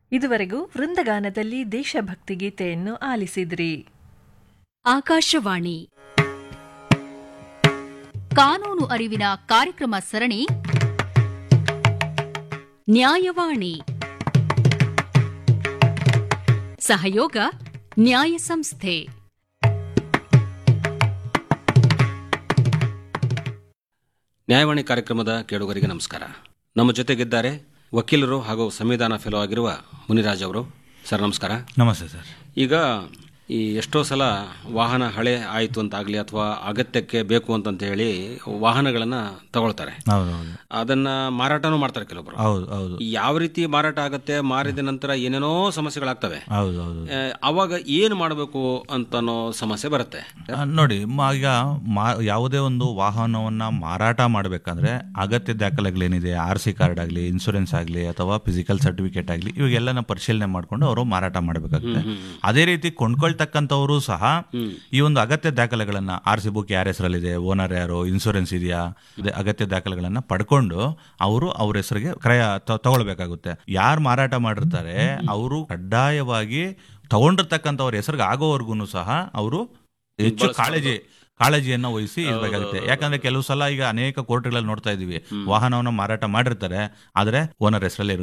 ಇದುವರೆಗೂ ವೃಂದಗಾನದಲ್ಲಿ ದೇಶಭಕ್ತಿ ಗೀತೆಯನ್ನು ಆಲಿಸಿದ್ರಿ ಆಕಾಶವಾಣಿ ಕಾನೂನು ಅರಿವಿನ ಕಾರ್ಯಕ್ರಮ ಸರಣಿ ನ್ಯಾಯವಾಣಿ ಸಹಯೋಗ ನ್ಯಾಯ ಸಂಸ್ಥೆ ನ್ಯಾಯವಾಣಿ ಕಾರ್ಯಕ್ರಮದ ಕೇಳುಗರಿಗೆ ನಮಸ್ಕಾರ ನಮ್ಮ ಜೊತೆಗಿದ್ದಾರೆ ವಕೀಲರು ಹಾಗೂ ಸಂವಿಧಾನ ಫೆಲೋ ಆಗಿರುವ ಮುನಿರಾಜ್ ಅವರು ಸರ್ ನಮಸ್ಕಾರ ನಮಸ್ತೆ ಸರ್ ಈಗ ಈ ಎಷ್ಟೋ ಸಲ ವಾಹನ ಹಳೆ ಆಯಿತು ಅಂತಾಗಲಿ ಅಥವಾ ಅಗತ್ಯಕ್ಕೆ ಬೇಕು ಅಂತಂತ ಹೇಳಿ ವಾಹನಗಳನ್ನು ತಗೊಳ್ತಾರೆ ಹೌದು ಹೌದು ಅದನ್ನ ಮಾರಾಟನೂ ಮಾಡ್ತಾರೆ ಕೆಲವೊಬ್ರು ಹೌದು ಹೌದು ಯಾವ ರೀತಿ ಮಾರಾಟ ಆಗುತ್ತೆ ಮಾರಿದ ನಂತರ ಏನೇನೋ ಸಮಸ್ಯೆಗಳಾಗ್ತವೆ ಹೌದು ಹೌದು ಆ, ಅವಾಗ ಏನು ಮಾಡಬೇಕು ಅಂತನೋ ಸಮಸ್ಯೆ ಬರುತ್ತೆ ಆ, ನೋಡಿ ಮ- ಈಗ ಮಾ ಯಾವುದೇ ಒಂದು ವಾಹನವನ್ನ ಮಾರಾಟ ಮಾಡಬೇಕಂದ್ರೆ ಅಗತ್ಯ ದಾಖಲೆಗಳೇನಿದೆ ಆರ್ ಸಿ ಕಾರ್ಡ್ ಆಗಲಿ ಇನ್ಶೂರೆನ್ಸ್ ಆಗಲಿ ಅಥವಾ ಫಿಸಿಕಲ್ ಸರ್ಟಿಫಿಕೇಟ್ ಆಗಲಿ ಇವಾಗೆಲ್ಲನ ಪರಿಶೀಲನೆ ಮಾಡಿಕೊಂಡು ಅವರು ಮಾರಾಟ ಮಾಡಬೇಕಾಗುತ್ತೆ ಅದೇ ರೀತಿ ಕೊಂಡ್ಕೊಳ್ತಕ್ಕಂಥವರು ಸಹ ಈ ಒಂದು ಅಗತ್ಯ ದಾಖಲೆಗಳನ್ನ ಆರ್ ಸಿ ಬುಕ್ ಯಾರ ಹೆಸರಲ್ಲಿದೆ ಓನರ್ ಯಾರು ಇನ್ಶೂರೆನ್ಸ್ ಇದೆಯಾ ಇದೆ ಅಗತ್ಯ ದಾಖಲೆಗಳನ್ನ ಪಡ್ಕೊಂಡು ಅವರು ಅವ್ರ ಹೆಸರಿಗೆ ಕ್ರಯ ತ- ತಗೊಳ್ಬೇಕಾಗುತ್ತೆ ಯಾರು ಮಾರಾಟ ಮಾಡಿರ್ತಾರೆ ಅವರು ಕಡ್ಡಾಯವಾಗಿ ತಗೊಂಡಿರ್ತಕ್ಕಂಥವ್ರ ಹೆಸರಿಗೆ ಆಗೋವರೆಗೂ ಸಹ ಅವರು ಹೆಚ್ಚು ಕಾಳಜಿ ಕಾಳಜಿಯನ್ನ ವಹಿಸಿ ಇರಬೇಕಾಗುತ್ತೆ ಯಾಕಂದ್ರೆ ಕೆಲವು ಸಲ ಈಗ ಅನೇಕ ಕೋರ್ಟ್ಗಳಲ್ಲಿ ನೋಡ್ತಾ ಇದೀವಿ ವಾಹನವನ್ನ ಮಾರಾಟ ಮಾಡಿರ್ತಾರೆ ಆದ್ರೆ ಓನರ್ ಹೆಸರಲ್ಲಿ